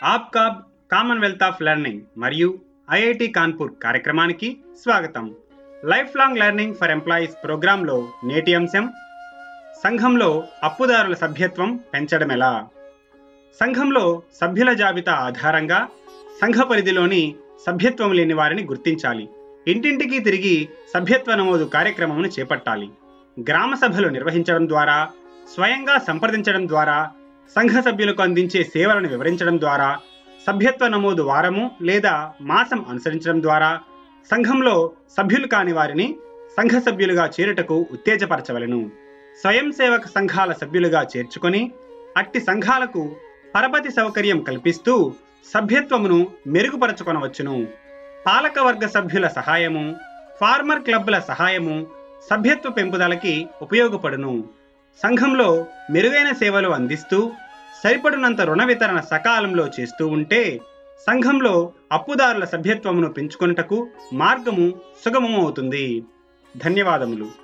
ఆప్కా Commonwealth of learning మరియు IIT Kanpur కార్యక్రమానికి స్వాగతం lifelong learning for employees ప్రోగ్రాంలో నేటి అంశం సంఘంలో అప్పుదారుల సభ్యత్వం పెంచడం ఎలా సంఘంలో సభ్యుల జాబితా ఆధారంగా సంఘ పరిధిలోని సభ్యత్వం లేని వారిని గుర్తించాలి ఇంటింటికి తిరిగి సభ్యత్వ నమోదు కార్యక్రమమును చేపట్టాలి గ్రామ సభలు నిర్వహించడం ద్వారా స్వయంగా సంప్రదించడం ద్వారా సంఘ సభ్యులకు అందించే సేవలను వివరించడం ద్వారా సభ్యత్వ నమోదు వారము లేదా మాసం అనుసరించడం ద్వారా సంఘంలో సభ్యులు కాని వారిని సంఘ సభ్యులుగా చేరుటకు ఉత్తేజపరచవలను స్వయం సేవక సంఘాల సభ్యులుగా చేర్చుకొని అట్టి సంఘాలకు పరపతి సౌకర్యం కల్పిస్తూ సభ్యత్వమును మెరుగుపరచుకొనవచ్చును పాలకవర్గ సభ్యుల సహాయము ఫార్మర్ క్లబ్ల సహాయము సభ్యత్వ పెంపుదలకి ఉపయోగపడును సంఘంలో మెరుగైన సేవలు అందిస్తూ సరిపడినంత రుణ వితరణ సకాలంలో చేస్తూ ఉంటే సంఘంలో అప్పుదారుల సభ్యత్వమును పెంచుకొనుటకు మార్గము సుగమమవుతుంది ధన్యవాదములు